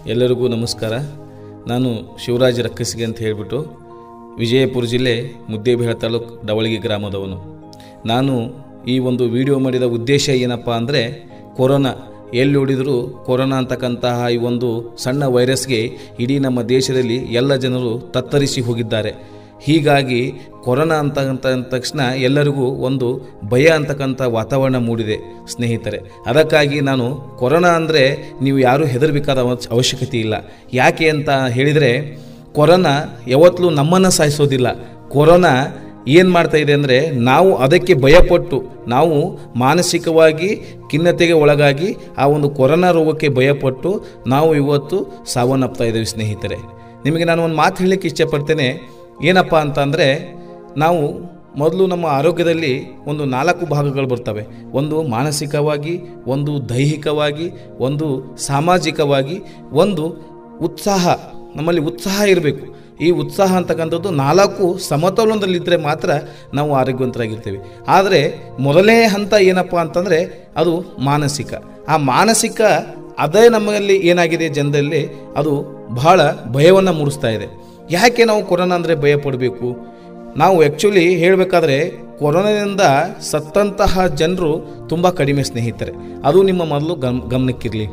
ಎಲ್ಲರಿಗೂ ನಮಸ್ಕಾರ ನಾನು ಶಿವರಾಜ್ ರಕ್ಕಸಿಗೆ ಅಂತ ಹೇಳಿಬಿಟ್ಟು ವಿಜಯಪುರ ಜಿಲ್ಲೆ ಮುದ್ದೇಬಿಹಾಳ ತಾಲೂಕು ಡವಳಗಿ ಗ್ರಾಮದವನು ನಾನು ಈ ಒಂದು ವಿಡಿಯೋ ಮಾಡಿದ ಉದ್ದೇಶ ಏನಪ್ಪ ಅಂದರೆ ಕೊರೋನಾ ಎಲ್ಲಿ ನೋಡಿದರೂ ಕೊರೋನಾ ಅಂತಕ್ಕಂತಹ ಈ ಒಂದು ಸಣ್ಣ ವೈರಸ್ಗೆ ಇಡೀ ನಮ್ಮ ದೇಶದಲ್ಲಿ ಎಲ್ಲ ಜನರು ತತ್ತರಿಸಿ ಹೋಗಿದ್ದಾರೆ ಹೀಗಾಗಿ ಕೊರೋನಾ ಅಂತ ಅಂತ ಅಂದ ತಕ್ಷಣ ಎಲ್ಲರಿಗೂ ಒಂದು ಭಯ ಅಂತಕ್ಕಂಥ ವಾತಾವರಣ ಮೂಡಿದೆ ಸ್ನೇಹಿತರೆ ಅದಕ್ಕಾಗಿ ನಾನು ಕೊರೋನಾ ಅಂದರೆ ನೀವು ಯಾರೂ ಹೆದರಬೇಕಾದ ಅವಶ್ಯ- ಅವಶ್ಯಕತೆ ಇಲ್ಲ ಯಾಕೆ ಅಂತ ಹೇಳಿದರೆ ಕೊರೋನಾ ಯಾವತ್ತೂ ನಮ್ಮನ್ನು ಸಾಯಿಸೋದಿಲ್ಲ ಕೊರೋನಾ ಏನು ಮಾಡ್ತಾ ಇದೆ ಅಂದರೆ ನಾವು ಅದಕ್ಕೆ ಭಯಪಟ್ಟು ನಾವು ಮಾನಸಿಕವಾಗಿ ಖಿನ್ನತೆಗೆ ಒಳಗಾಗಿ ಆ ಒಂದು ಕೊರೋನಾ ರೋಗಕ್ಕೆ ಭಯಪಟ್ಟು ನಾವು ಇವತ್ತು ಸಾವನ್ನಪ್ತಾ ಇದ್ದೇವೆ ಸ್ನೇಹಿತರೆ ನಿಮಗೆ ನಾನು ಒಂದು ಮಾತು ಹೇಳಲಿಕ್ಕೆ ಇಷ್ಟಪಡ್ತೇನೆ ಏನಪ್ಪ ಅಂತಂದರೆ ನಾವು ಮೊದಲು ನಮ್ಮ ಆರೋಗ್ಯದಲ್ಲಿ ಒಂದು ನಾಲ್ಕು ಭಾಗಗಳು ಬರ್ತವೆ ಒಂದು ಮಾನಸಿಕವಾಗಿ ಒಂದು ದೈಹಿಕವಾಗಿ ಒಂದು ಸಾಮಾಜಿಕವಾಗಿ ಒಂದು ಉತ್ಸಾಹ ನಮ್ಮಲ್ಲಿ ಉತ್ಸಾಹ ಇರಬೇಕು ಈ ಉತ್ಸಾಹ ಅಂತಕ್ಕಂಥದ್ದು ನಾಲ್ಕು ಸಮತೋಲನದಲ್ಲಿದ್ದರೆ ಮಾತ್ರ ನಾವು ಆರೋಗ್ಯವಂತರಾಗಿರ್ತೇವೆ ಆದರೆ ಮೊದಲನೇ ಹಂತ ಏನಪ್ಪ ಅಂತಂದರೆ ಅದು ಮಾನಸಿಕ ಆ ಮಾನಸಿಕ ಅದೇ ನಮ್ಮಲ್ಲಿ ಏನಾಗಿದೆ ಜನರಲ್ಲಿ ಅದು ಬಹಳ ಭಯವನ್ನು ಮೂಡಿಸ್ತಾ ಇದೆ ಯಾಕೆ ನಾವು ಕೊರೋನಾ ಅಂದರೆ ಭಯ ಪಡಬೇಕು ನಾವು ಆ್ಯಕ್ಚುಲಿ ಹೇಳಬೇಕಾದ್ರೆ ಕೊರೋನಾದಿಂದ ಸತ್ತಂತಹ ಜನರು ತುಂಬ ಕಡಿಮೆ ಸ್ನೇಹಿತರೆ ಅದು ನಿಮ್ಮ ಮೊದಲು ಗಮ್ ಗಮನಕ್ಕಿರಲಿ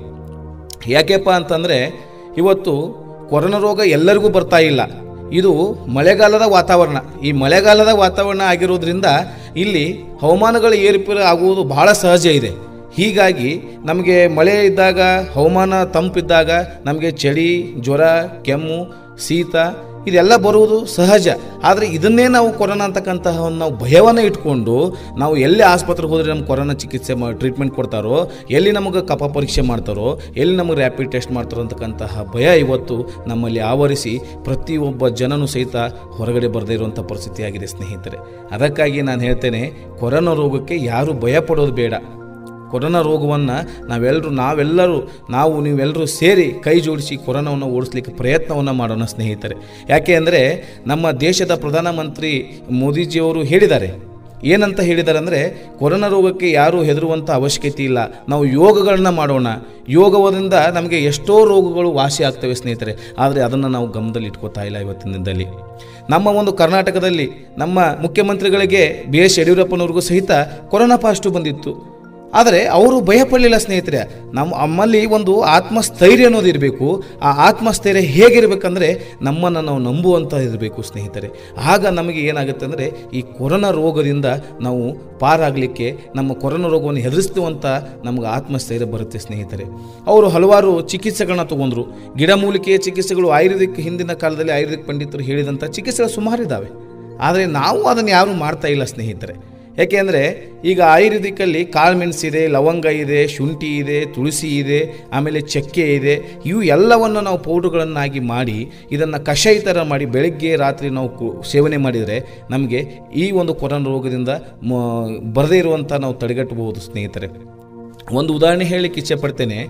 ಯಾಕೆಪ್ಪ ಅಂತಂದರೆ ಇವತ್ತು ಕೊರೋನಾ ರೋಗ ಎಲ್ಲರಿಗೂ ಬರ್ತಾ ಇಲ್ಲ ಇದು ಮಳೆಗಾಲದ ವಾತಾವರಣ ಈ ಮಳೆಗಾಲದ ವಾತಾವರಣ ಆಗಿರೋದ್ರಿಂದ ಇಲ್ಲಿ ಹವಾಮಾನಗಳ ಏರುಪೇರು ಆಗುವುದು ಬಹಳ ಸಹಜ ಇದೆ ಹೀಗಾಗಿ ನಮಗೆ ಮಳೆ ಇದ್ದಾಗ ಹವಾಮಾನ ತಂಪಿದ್ದಾಗ ನಮಗೆ ಚಳಿ ಜ್ವರ ಕೆಮ್ಮು ಶೀತ ಇದೆಲ್ಲ ಬರುವುದು ಸಹಜ ಆದರೆ ಇದನ್ನೇ ನಾವು ಕೊರೋನಾ ಅಂತಕ್ಕಂತಹ ಒಂದು ನಾವು ಭಯವನ್ನು ಇಟ್ಕೊಂಡು ನಾವು ಎಲ್ಲಿ ಆಸ್ಪತ್ರೆಗೆ ಹೋದರೆ ನಮ್ಗೆ ಕೊರೋನಾ ಚಿಕಿತ್ಸೆ ಮಾ ಟ್ರೀಟ್ಮೆಂಟ್ ಕೊಡ್ತಾರೋ ಎಲ್ಲಿ ನಮಗೆ ಕಫ ಪರೀಕ್ಷೆ ಮಾಡ್ತಾರೋ ಎಲ್ಲಿ ನಮಗೆ ರ್ಯಾಪಿಡ್ ಟೆಸ್ಟ್ ಮಾಡ್ತಾರೋ ಅಂತಕ್ಕಂತಹ ಭಯ ಇವತ್ತು ನಮ್ಮಲ್ಲಿ ಆವರಿಸಿ ಪ್ರತಿಯೊಬ್ಬ ಜನನೂ ಸಹಿತ ಹೊರಗಡೆ ಬರದೇ ಇರುವಂಥ ಪರಿಸ್ಥಿತಿ ಆಗಿದೆ ಸ್ನೇಹಿತರೆ ಅದಕ್ಕಾಗಿ ನಾನು ಹೇಳ್ತೇನೆ ಕೊರೋನಾ ರೋಗಕ್ಕೆ ಯಾರು ಭಯ ಪಡೋದು ಬೇಡ ಕೊರೋನಾ ರೋಗವನ್ನು ನಾವೆಲ್ಲರೂ ನಾವೆಲ್ಲರೂ ನಾವು ನೀವೆಲ್ಲರೂ ಸೇರಿ ಕೈ ಜೋಡಿಸಿ ಕೊರೋನಾವನ್ನು ಓಡಿಸ್ಲಿಕ್ಕೆ ಪ್ರಯತ್ನವನ್ನು ಮಾಡೋಣ ಸ್ನೇಹಿತರೆ ಯಾಕೆ ಅಂದರೆ ನಮ್ಮ ದೇಶದ ಪ್ರಧಾನಮಂತ್ರಿ ಮೋದಿಜಿಯವರು ಹೇಳಿದ್ದಾರೆ ಏನಂತ ಹೇಳಿದ್ದಾರೆ ಅಂದರೆ ಕೊರೋನಾ ರೋಗಕ್ಕೆ ಯಾರೂ ಹೆದರುವಂಥ ಅವಶ್ಯಕತೆ ಇಲ್ಲ ನಾವು ಯೋಗಗಳನ್ನ ಮಾಡೋಣ ಯೋಗದಿಂದ ನಮಗೆ ಎಷ್ಟೋ ರೋಗಗಳು ವಾಸಿ ಆಗ್ತವೆ ಸ್ನೇಹಿತರೆ ಆದರೆ ಅದನ್ನು ನಾವು ಗಮನದಲ್ಲಿ ಇಟ್ಕೋತಾ ಇಲ್ಲ ಇವತ್ತಿನ ದಿನದಲ್ಲಿ ನಮ್ಮ ಒಂದು ಕರ್ನಾಟಕದಲ್ಲಿ ನಮ್ಮ ಮುಖ್ಯಮಂತ್ರಿಗಳಿಗೆ ಬಿ ಎಸ್ ಯಡಿಯೂರಪ್ಪನವ್ರಿಗೂ ಸಹಿತ ಕೊರೋನಾ ಪಾಸಿಟಿವ್ ಬಂದಿತ್ತು ಆದರೆ ಅವರು ಭಯಪಡಲಿಲ್ಲ ಸ್ನೇಹಿತರೆ ನಮ್ಮ ನಮ್ಮಲ್ಲಿ ಒಂದು ಆತ್ಮಸ್ಥೈರ್ಯ ಅನ್ನೋದು ಇರಬೇಕು ಆ ಆತ್ಮಸ್ಥೈರ್ಯ ಹೇಗಿರಬೇಕಂದ್ರೆ ನಮ್ಮನ್ನು ನಾವು ನಂಬುವಂಥ ಇರಬೇಕು ಸ್ನೇಹಿತರೆ ಆಗ ನಮಗೆ ಏನಾಗುತ್ತೆ ಅಂದರೆ ಈ ಕೊರೋನಾ ರೋಗದಿಂದ ನಾವು ಪಾರಾಗಲಿಕ್ಕೆ ನಮ್ಮ ಕೊರೋನಾ ರೋಗವನ್ನು ಹೆದರಿಸುವಂಥ ನಮಗೆ ಆತ್ಮಸ್ಥೈರ್ಯ ಬರುತ್ತೆ ಸ್ನೇಹಿತರೆ ಅವರು ಹಲವಾರು ಚಿಕಿತ್ಸೆಗಳನ್ನ ತಗೊಂಡ್ರು ಗಿಡಮೂಲಿಕೆಯ ಚಿಕಿತ್ಸೆಗಳು ಆಯುರ್ವೇದಿಕ್ ಹಿಂದಿನ ಕಾಲದಲ್ಲಿ ಆಯುರ್ವೇದಿಕ್ ಪಂಡಿತರು ಹೇಳಿದಂಥ ಚಿಕಿತ್ಸೆಗಳು ಸುಮಾರು ಇದ್ದಾವೆ ಆದರೆ ನಾವು ಅದನ್ನು ಯಾರೂ ಮಾಡ್ತಾ ಇಲ್ಲ ಸ್ನೇಹಿತರೆ ಯಾಕೆಂದರೆ ಈಗ ಆಯುರ್ವೇದಿಕ್ಕಲ್ಲಿ ಕಾಳುಮೆಣಸಿದೆ ಲವಂಗ ಇದೆ ಶುಂಠಿ ಇದೆ ತುಳಸಿ ಇದೆ ಆಮೇಲೆ ಚಕ್ಕೆ ಇದೆ ಇವು ಎಲ್ಲವನ್ನು ನಾವು ಪೌಡ್ರುಗಳನ್ನಾಗಿ ಮಾಡಿ ಇದನ್ನು ಕಷಾಯ ಥರ ಮಾಡಿ ಬೆಳಗ್ಗೆ ರಾತ್ರಿ ನಾವು ಕು- ಸೇವನೆ ಮಾಡಿದರೆ ನಮಗೆ ಈ ಒಂದು ಕೊರೋನಾ ರೋಗದಿಂದ ಮ ಬರದೇ ಇರುವಂಥ ನಾವು ತಡೆಗಟ್ಟಬಹುದು ಸ್ನೇಹಿತರೆ ಒಂದು ಉದಾಹರಣೆ ಹೇಳಲಿಕ್ಕೆ ಇಚ್ಛೆಪಡ್ತೇನೆ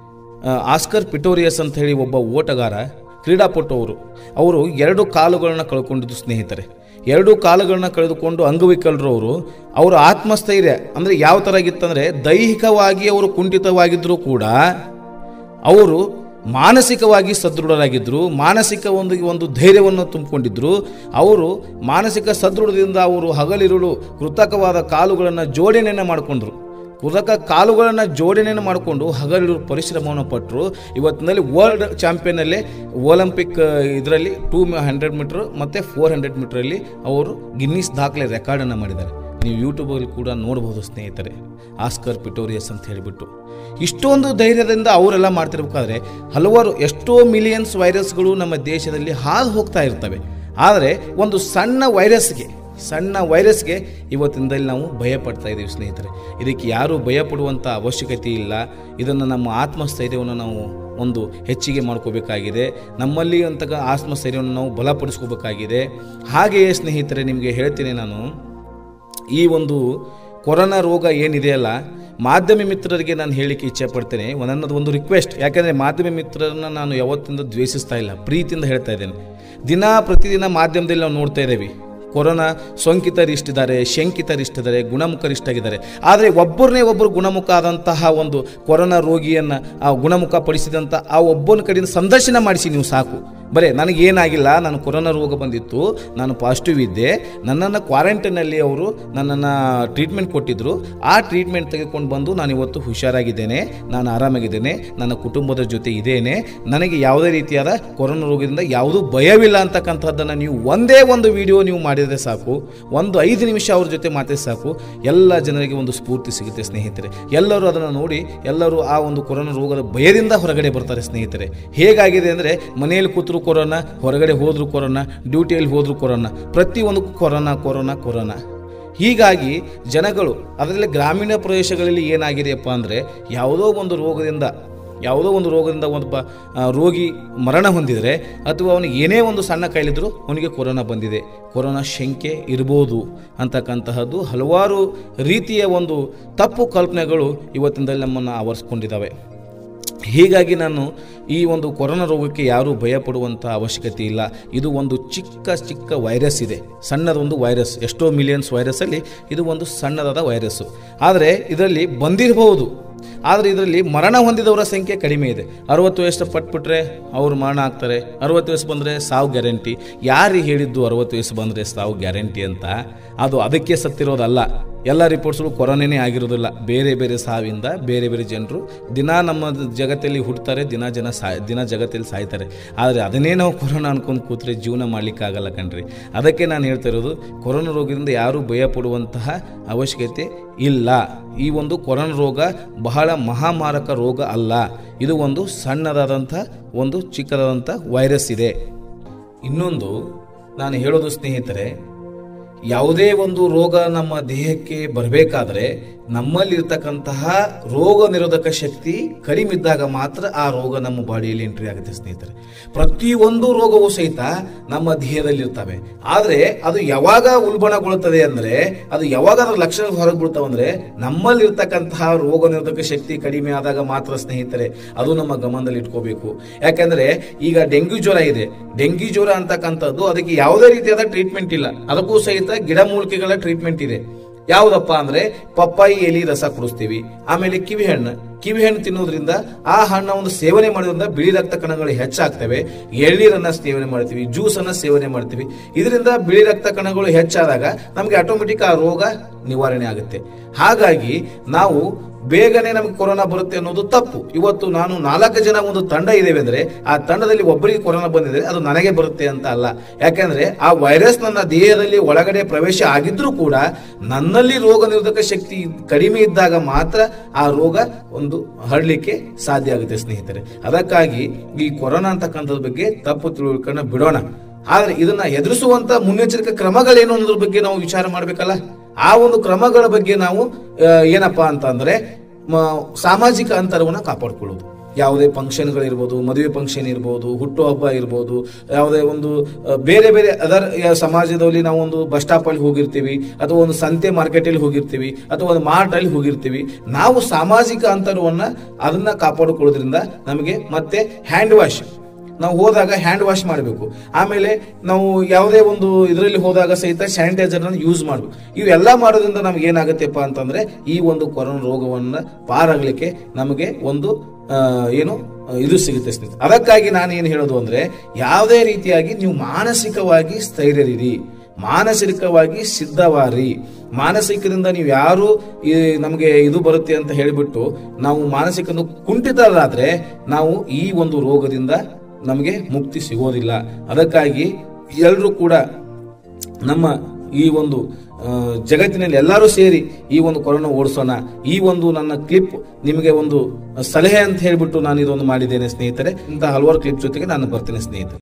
ಆ, ಆಸ್ಕರ್ ಪಿಟೋರಿಯಸ್ ಅಂತ ಹೇಳಿ ಒಬ್ಬ ಓಟಗಾರ ಕ್ರೀಡಾಪಟು ಅವರು ಅವರು ಎರಡು ಕಾಲುಗಳನ್ನ ಕಳ್ಕೊಂಡಿದ್ದು ಸ್ನೇಹಿತರೆ ಎರಡು ಕಾಲುಗಳನ್ನ ಕಳೆದುಕೊಂಡು ಅಂಗವಿಕಲರು ಅವರು ಅವರ ಆತ್ಮಸ್ಥೈರ್ಯ ಅಂದರೆ ಯಾವ ಥರ ಆಗಿತ್ತಂದರೆ ದೈಹಿಕವಾಗಿ ಅವರು ಕುಂಠಿತವಾಗಿದ್ದರೂ ಕೂಡ ಅವರು ಮಾನಸಿಕವಾಗಿ ಸದೃಢರಾಗಿದ್ದರು ಮಾನಸಿಕ ಒಂದು ಒಂದು ಧೈರ್ಯವನ್ನು ತುಂಬಿಕೊಂಡಿದ್ದರು ಅವರು ಮಾನಸಿಕ ಸದೃಢದಿಂದ ಅವರು ಹಗಲಿರುಳು ಕೃತಕವಾದ ಕಾಲುಗಳನ್ನು ಜೋಡಣೆಯನ್ನು ಮಾಡಿಕೊಂಡ್ರು ಕೃತಕ ಕಾಲುಗಳನ್ನು ಜೋಡಣೆಯನ್ನು ಮಾಡಿಕೊಂಡು ಹಗಲಿರು ಪರಿಶ್ರಮವನ್ನು ಪಟ್ಟರು ಇವತ್ತಿನಲ್ಲಿ ವರ್ಲ್ಡ್ ಚಾಂಪಿಯನಲ್ಲೇ ಒಲಿಂಪಿಕ್ ಇದರಲ್ಲಿ ಟೂ ಹಂಡ್ರೆಡ್ ಮೀಟ್ರ್ ಮತ್ತು ಫೋರ್ ಹಂಡ್ರೆಡ್ ಮೀಟ್ರಲ್ಲಿ ಅವರು ಗಿನ್ನಿಸ್ ದಾಖಲೆ ರೆಕಾರ್ಡನ್ನು ಮಾಡಿದ್ದಾರೆ ನೀವು ಯೂಟ್ಯೂಬಲ್ಲಿ ಕೂಡ ನೋಡ್ಬೋದು ಸ್ನೇಹಿತರೆ ಆಸ್ಕರ್ ಪಿಟೋರಿಯಸ್ ಅಂತ ಹೇಳಿಬಿಟ್ಟು ಇಷ್ಟೊಂದು ಧೈರ್ಯದಿಂದ ಅವರೆಲ್ಲ ಮಾಡ್ತಿರ್ಬೇಕಾದ್ರೆ ಹಲವಾರು ಎಷ್ಟೋ ಮಿಲಿಯನ್ಸ್ ವೈರಸ್ಗಳು ನಮ್ಮ ದೇಶದಲ್ಲಿ ಹಾದು ಹೋಗ್ತಾ ಇರ್ತವೆ ಆದರೆ ಒಂದು ಸಣ್ಣ ವೈರಸ್ಗೆ ಸಣ್ಣ ವೈರಸ್ಗೆ ಇವತ್ತಿನದಲ್ಲಿ ನಾವು ಭಯ ಪಡ್ತಾ ಇದ್ದೀವಿ ಸ್ನೇಹಿತರೆ ಇದಕ್ಕೆ ಯಾರೂ ಭಯ ಪಡುವಂಥ ಅವಶ್ಯಕತೆ ಇಲ್ಲ ಇದನ್ನು ನಮ್ಮ ಆತ್ಮಸ್ಥೈರ್ಯವನ್ನು ನಾವು ಒಂದು ಹೆಚ್ಚಿಗೆ ಮಾಡ್ಕೋಬೇಕಾಗಿದೆ ನಮ್ಮಲ್ಲಿ ಅಂತಕ ಆತ್ಮಸ್ಥೈರ್ಯವನ್ನು ನಾವು ಬಲಪಡಿಸ್ಕೋಬೇಕಾಗಿದೆ ಹಾಗೆಯೇ ಸ್ನೇಹಿತರೆ ನಿಮಗೆ ಹೇಳ್ತೀನಿ ನಾನು ಈ ಒಂದು ಕೊರೋನಾ ರೋಗ ಏನಿದೆಯಲ್ಲ ಮಾಧ್ಯಮ ಮಿತ್ರರಿಗೆ ನಾನು ಹೇಳಿಕ್ಕೆ ಇಚ್ಛೆ ಪಡ್ತೇನೆ ನನ್ನದು ಒಂದು ರಿಕ್ವೆಸ್ಟ್ ಯಾಕೆಂದರೆ ಮಾಧ್ಯಮ ಮಿತ್ರರನ್ನ ನಾನು ಯಾವತ್ತಿಂದ ದ್ವೇಷಿಸ್ತಾ ಇಲ್ಲ ಪ್ರೀತಿಯಿಂದ ಹೇಳ್ತಾ ಇದ್ದೇನೆ ದಿನ ಪ್ರತಿದಿನ ಮಾಧ್ಯಮದಲ್ಲಿ ನಾವು ನೋಡ್ತಾ ಇದ್ದೇವೆ ಕೊರೋನಾ ಸೋಂಕಿತರಿಷ್ಟಿದ್ದಾರೆ ಶಂಕಿತರಿಷ್ಟಿದ್ದಾರೆ ಗುಣಮುಖರಿಷ್ಟಾಗಿದ್ದಾರೆ ಆದರೆ ಒಬ್ಬರನ್ನೇ ಒಬ್ಬರು ಗುಣಮುಖ ಆದಂತಹ ಒಂದು ಕೊರೋನಾ ರೋಗಿಯನ್ನು ಆ ಗುಣಮುಖ ಪಡಿಸಿದಂಥ ಆ ಒಬ್ಬನ ಕಡೆಯಿಂದ ಸಂದರ್ಶನ ಮಾಡಿಸಿ ನೀವು ಸಾಕು ಬರೇ ನನಗೇನಾಗಿಲ್ಲ ನಾನು ಕೊರೋನಾ ರೋಗ ಬಂದಿತ್ತು ನಾನು ಪಾಸಿಟಿವ್ ಇದ್ದೆ ನನ್ನನ್ನು ಕ್ವಾರಂಟೈನಲ್ಲಿ ಅವರು ನನ್ನನ್ನು ಟ್ರೀಟ್ಮೆಂಟ್ ಕೊಟ್ಟಿದ್ದರು ಆ ಟ್ರೀಟ್ಮೆಂಟ್ ತೆಗೆದುಕೊಂಡು ಬಂದು ನಾನು ಇವತ್ತು ಹುಷಾರಾಗಿದ್ದೇನೆ ನಾನು ಆರಾಮಾಗಿದ್ದೇನೆ ನನ್ನ ಕುಟುಂಬದ ಜೊತೆ ಇದ್ದೇನೆ ನನಗೆ ಯಾವುದೇ ರೀತಿಯಾದ ಕೊರೋನಾ ರೋಗದಿಂದ ಯಾವುದೂ ಭಯವಿಲ್ಲ ಅಂತಕ್ಕಂಥದ್ದನ್ನು ನೀವು ಒಂದೇ ಒಂದು ವಿಡಿಯೋ ನೀವು ಮಾಡಿದರೆ ಸಾಕು ಒಂದು ಐದು ನಿಮಿಷ ಅವ್ರ ಜೊತೆ ಮಾತಾಡಿ ಸಾಕು ಎಲ್ಲ ಜನರಿಗೆ ಒಂದು ಸ್ಫೂರ್ತಿ ಸಿಗುತ್ತೆ ಸ್ನೇಹಿತರೆ ಎಲ್ಲರೂ ಅದನ್ನು ನೋಡಿ ಎಲ್ಲರೂ ಆ ಒಂದು ಕೊರೋನಾ ರೋಗದ ಭಯದಿಂದ ಹೊರಗಡೆ ಬರ್ತಾರೆ ಸ್ನೇಹಿತರೆ ಹೇಗಾಗಿದೆ ಅಂದರೆ ಮನೆಯಲ್ಲಿ ಕೂತರು ಕೊರೋನಾ ಹೊರಗಡೆ ಹೋದ್ರು ಕೊರೋನಾ ಡ್ಯೂಟಿಯಲ್ಲಿ ಹೋದ್ರು ಕೊರೋನಾ ಪ್ರತಿಯೊಂದು ಕೊರೋನಾ ಕೊರೋನಾ ಕೊರೋನಾ ಹೀಗಾಗಿ ಜನಗಳು ಅದರಲ್ಲಿ ಗ್ರಾಮೀಣ ಪ್ರದೇಶಗಳಲ್ಲಿ ಏನಾಗಿದೆಯಪ್ಪ ಅಂದರೆ ಯಾವುದೋ ಒಂದು ರೋಗದಿಂದ ಯಾವುದೋ ಒಂದು ರೋಗದಿಂದ ಒಬ್ಬ ಆ, ರೋಗಿ ಮರಣ ಹೊಂದಿದರೆ ಅಥವಾ ಅವನಿಗೆ ಏನೇ ಒಂದು ಸಣ್ಣ ಕಾಯಿಲಿದ್ರು ಅವನಿಗೆ ಕೊರೋನಾ ಬಂದಿದೆ ಕೊರೋನಾ ಶಂಕೆ ಇರ್ಬೋದು ಅಂತಕ್ಕಂತಹದ್ದು ಹಲವಾರು ರೀತಿಯ ಒಂದು ತಪ್ಪು ಕಲ್ಪನೆಗಳು ಇವತ್ತಿನದಲ್ಲಿ ನಮ್ಮನ್ನು ಆವರಿಸ್ಕೊಂಡಿದ್ದಾವೆ ಹೀಗಾಗಿ ನಾನು ಈ ಒಂದು ಕೊರೋನಾ ರೋಗಕ್ಕೆ ಯಾರೂ ಭಯಪಡುವಂಥ ಅವಶ್ಯಕತೆ ಇಲ್ಲ ಇದು ಒಂದು ಚಿಕ್ಕ ಚಿಕ್ಕ ವೈರಸ್ ಇದೆ ಸಣ್ಣದೊಂದು ವೈರಸ್ ಎಷ್ಟೋ ಮಿಲಿಯನ್ಸ್ ವೈರಸ್ಸಲ್ಲಿ ಇದು ಒಂದು ಸಣ್ಣದಾದ ವೈರಸ್ಸು ಆದರೆ ಇದರಲ್ಲಿ ಬಂದಿರಬಹುದು ಆದರೆ ಇದರಲ್ಲಿ ಮರಣ ಹೊಂದಿದವರ ಸಂಖ್ಯೆ ಕಡಿಮೆ ಇದೆ ಅರವತ್ತು ವಯಸ್ಸು ಪಟ್ಬಿಟ್ರೆ ಅವರು ಮರಣ ಆಗ್ತಾರೆ ಅರವತ್ತು ವಯಸ್ಸು ಬಂದರೆ ಸಾವು ಗ್ಯಾರಂಟಿ ಯಾರಿಗೆ ಹೇಳಿದ್ದು ಅರವತ್ತು ವಯಸ್ಸು ಬಂದರೆ ಸಾವು ಗ್ಯಾರಂಟಿ ಅಂತ ಅದು ಅದಕ್ಕೆ ಸತ್ತಿರೋದಲ್ಲ ಎಲ್ಲ ರಿಪೋರ್ಟ್ಸ್ಗಳು ಕೊರೋನಾನೇ ಆಗಿರೋದಿಲ್ಲ ಬೇರೆ ಬೇರೆ ಸಾವಿಂದ ಬೇರೆ ಬೇರೆ ಜನರು ದಿನ ನಮ್ಮ ಜಗತ್ತಲ್ಲಿ ಹುಡ್ತಾರೆ ದಿನ ಜನ ಸಾಯ್ ದಿನ ಜಗತ್ತಲ್ಲಿ ಸಾಯ್ತಾರೆ ಆದರೆ ಅದನ್ನೇ ನಾವು ಕೊರೋನಾ ಅನ್ಕೊಂಡು ಕೂತ್ರೆ ಜೀವನ ಮಾಡಲಿಕ್ಕಾಗಲ್ಲ ಕಣ್ರಿ ಅದಕ್ಕೆ ನಾನು ಹೇಳ್ತಾ ಇರೋದು ಕೊರೋನಾ ರೋಗದಿಂದ ಯಾರೂ ಭಯ ಪಡುವಂತಹ ಅವಶ್ಯಕತೆ ಇಲ್ಲ ಈ ಒಂದು ಕೊರೋನಾ ರೋಗ ಬಹಳ ಮಹಾಮಾರಕ ರೋಗ ಅಲ್ಲ ಇದು ಒಂದು ಸಣ್ಣದಾದಂಥ ಒಂದು ಚಿಕ್ಕದಾದಂಥ ವೈರಸ್ ಇದೆ ಇನ್ನೊಂದು ನಾನು ಹೇಳೋದು ಸ್ನೇಹಿತರೆ ಯಾವುದೇ ಒಂದು ರೋಗ ನಮ್ಮ ದೇಹಕ್ಕೆ ಬರಬೇಕಾದ್ರೆ ನಮ್ಮಲ್ಲಿರ್ತಕ್ಕಂತಹ ರೋಗ ನಿರೋಧಕ ಶಕ್ತಿ ಕಡಿಮೆ ಇದ್ದಾಗ ಮಾತ್ರ ಆ ರೋಗ ನಮ್ಮ ಬಾಡಿಯಲ್ಲಿ ಎಂಟ್ರಿ ಆಗುತ್ತೆ ಸ್ನೇಹಿತರೆ ಪ್ರತಿಯೊಂದು ರೋಗವೂ ಸಹಿತ ನಮ್ಮ ದೇಹದಲ್ಲಿರ್ತವೆ ಆದರೆ ಅದು ಯಾವಾಗ ಉಲ್ಬಣಗೊಳ್ಳುತ್ತದೆ ಅಂದರೆ ಅದು ಯಾವಾಗ ಅದರ ಲಕ್ಷಣ ಹೊರಗೆ ಬೀಳ್ತಾವೆ ಅಂದರೆ ನಮ್ಮಲ್ಲಿರ್ತಕ್ಕಂತಹ ರೋಗ ನಿರೋಧಕ ಶಕ್ತಿ ಕಡಿಮೆ ಆದಾಗ ಮಾತ್ರ ಸ್ನೇಹಿತರೆ ಅದು ನಮ್ಮ ಗಮನದಲ್ಲಿ ಇಟ್ಕೋಬೇಕು ಯಾಕಂದ್ರೆ ಈಗ ಡೆಂಗ್ಯೂ ಜ್ವರ ಇದೆ ಡೆಂಗ್ಯೂ ಜ್ವರ ಅಂತಕ್ಕಂಥದ್ದು ಅದಕ್ಕೆ ಯಾವುದೇ ರೀತಿಯಾದ ಟ್ರೀಟ್ಮೆಂಟ್ ಇಲ್ಲ ಅದಕ್ಕೂ ಸಹಿತ ಗಿಡಮೂಲಿಕೆಗಳ ಟ್ರೀಟ್ಮೆಂಟ್ ಇದೆ ಯಾವುದಪ್ಪ ಅಂದ್ರೆ ಪಪ್ಪಾಯಿ ಎಲಿ ರಸ ಕುಡಿಸ್ತೀವಿ ಆಮೇಲೆ ಕಿವಿ ಹಣ್ಣು ಕಿವಿ ಹಣ್ಣು ತಿನ್ನೋದ್ರಿಂದ ಆ ಹಣ್ಣ ಒಂದು ಸೇವನೆ ಮಾಡೋದ್ರಿಂದ ಬಿಳಿ ರಕ್ತ ಕಣಗಳು ಹೆಚ್ಚಾಗ್ತವೆ ಎಳ್ನೀರನ್ನ ಸೇವನೆ ಮಾಡ್ತೀವಿ ಜ್ಯೂಸ್ ಅನ್ನ ಸೇವನೆ ಮಾಡ್ತೀವಿ ಇದರಿಂದ ಬಿಳಿ ರಕ್ತ ಕಣಗಳು ಹೆಚ್ಚಾದಾಗ ನಮಗೆ ಆಟೋಮೆಟಿಕ್ ಆ ರೋಗ ನಿವಾರಣೆ ಆಗುತ್ತೆ ಹಾಗಾಗಿ ನಾವು ಬೇಗನೆ ನಮಗೆ ಕೊರೋನಾ ಬರುತ್ತೆ ಅನ್ನೋದು ತಪ್ಪು ಇವತ್ತು ನಾನು ನಾಲ್ಕು ಜನ ಒಂದು ತಂಡ ಇದ್ದೇವೆ ಅಂದ್ರೆ ಆ ತಂಡದಲ್ಲಿ ಒಬ್ಬರಿಗೆ ಕೊರೋನಾ ಬಂದಿದೆ ಅದು ನನಗೆ ಬರುತ್ತೆ ಅಂತ ಅಲ್ಲ ಯಾಕಂದ್ರೆ ಆ ವೈರಸ್ ನನ್ನ ದೇಹದಲ್ಲಿ ಒಳಗಡೆ ಪ್ರವೇಶ ಆಗಿದ್ರೂ ಕೂಡ ನನ್ನಲ್ಲಿ ರೋಗ ನಿರೋಧಕ ಶಕ್ತಿ ಕಡಿಮೆ ಇದ್ದಾಗ ಮಾತ್ರ ಆ ರೋಗ ಒಂದು ಹರಡ್ಲಿಕ್ಕೆ ಸಾಧ್ಯ ಆಗುತ್ತೆ ಸ್ನೇಹಿತರೆ ಅದಕ್ಕಾಗಿ ಈ ಕೊರೋನಾ ಅಂತಕ್ಕಂಥದ್ರ ಬಗ್ಗೆ ತಪ್ಪು ತಿಳುವಳಿಕೆನ ಬಿಡೋಣ ಆದ್ರೆ ಇದನ್ನ ಎದುರಿಸುವಂತ ಮುನ್ನೆಚ್ಚರಿಕೆ ಕ್ರಮಗಳೇನು ಅನ್ನೋದ್ರ ಬಗ್ಗೆ ನಾವು ವಿಚಾರ ಮಾಡ್ಬೇಕಲ್ಲ ಆ ಒಂದು ಕ್ರಮಗಳ ಬಗ್ಗೆ ನಾವು ಆ, ಏನಪ್ಪಾ ಅಂತಂದ್ರೆ ಮ- ಸಾಮಾಜಿಕ ಅಂತರವನ್ನು ಕಾಪಾಡ್ಕೊಳ್ಳೋದು ಯಾವುದೇ ಫಂಕ್ಷನ್ಗಳಿರ್ಬೋದು ಮದುವೆ ಫಂಕ್ಷನ್ ಇರ್ಬೋದು ಹುಟ್ಟುಹಬ್ಬ ಇರ್ಬೋದು ಯಾವುದೇ ಒಂದು ಆ, ಬೇರೆ ಬೇರೆ ಅದರ್ ಸಮಾಜದಲ್ಲಿ ನಾವು ಒಂದು ಬಸ್ ಸ್ಟಾಪ್ ಅಲ್ಲಿ ಹೋಗಿರ್ತೀವಿ ಅಥವಾ ಒಂದು ಸಂತೆ ಮಾರ್ಕೆಟಲ್ಲಿ ಹೋಗಿರ್ತೀವಿ ಅಥವಾ ಒಂದು ಮಾರ್ಟ್ ಅಲ್ಲಿ ಹೋಗಿರ್ತೀವಿ ನಾವು ಸಾಮಾಜಿಕ ಅಂತರವನ್ನ ಅದನ್ನ ಕಾಪಾಡಿಕೊಳ್ಳೋದ್ರಿಂದ ನಮಗೆ ಮತ್ತೆ ಹ್ಯಾಂಡ್ ವಾಶ್ ನಾವು ಹೋದಾಗ ಹ್ಯಾಂಡ್ ವಾಶ್ ಮಾಡಬೇಕು ಆಮೇಲೆ ನಾವು ಯಾವುದೇ ಒಂದು ಇದರಲ್ಲಿ ಹೋದಾಗ ಸಹಿತ ಸ್ಯಾನಿಟೈಸರ್ ಯೂಸ್ ಮಾಡಬೇಕು ಇವೆಲ್ಲ ಮಾಡೋದ್ರಿಂದ ನಮ್ಗೆ ಏನಾಗುತ್ತೆಪ್ಪ ಅಂತಂದ್ರೆ ಈ ಒಂದು ಕೊರೋನಾ ರೋಗವನ್ನ ಪಾರಾಗ್ಲಿಕ್ಕೆ ನಮಗೆ ಒಂದು ಆ, ಏನು ಆ, ಇದು ಸಿಗುತ್ತೆ ಸ್ನೇಹಿತರೆ ಅದಕ್ಕಾಗಿ ನಾನು ಏನು ಹೇಳೋದು ಅಂದ್ರೆ ಯಾವುದೇ ರೀತಿಯಾಗಿ ನೀವು ಮಾನಸಿಕವಾಗಿ ಸ್ಥೈರ್ಯರಿರಿ ಮಾನಸಿಕವಾಗಿ ಸಿದ್ಧವಾರಿ ಮಾನಸಿಕದಿಂದ ನೀವು ಯಾರು ಈ ನಮಗೆ ಇದು ಬರುತ್ತೆ ಅಂತ ಹೇಳಿಬಿಟ್ಟು ನಾವು ಮಾನಸಿಕ ಕುಂಠಿತರಾದ್ರೆ ನಾವು ಈ ಒಂದು ರೋಗದಿಂದ ನಮಗೆ ಮುಕ್ತಿ ಸಿಗೋದಿಲ್ಲ ಅದಕ್ಕಾಗಿ ಎಲ್ಲರೂ ಕೂಡ ನಮ್ಮ ಈ ಒಂದು ಆ, ಜಗತ್ತಿನಲ್ಲಿ ಎಲ್ಲರೂ ಸೇರಿ ಈ ಒಂದು ಕೊರೋನಾ ಓಡಿಸೋಣ ಈ ಒಂದು ನನ್ನ ಕ್ಲಿಪ್ ನಿಮಗೆ ಒಂದು ಸಲಹೆ ಅಂತ ಹೇಳಿಬಿಟ್ಟು ನಾನು ಇದೊಂದು ಮಾಡಿದ್ದೇನೆ ಸ್ನೇಹಿತರೆ ಇಂಥ ಹಲವಾರು ಕ್ಲಿಪ್ ಜೊತೆಗೆ ನಾನು ಬರ್ತೀನಿ ಸ್ನೇಹಿತರೆ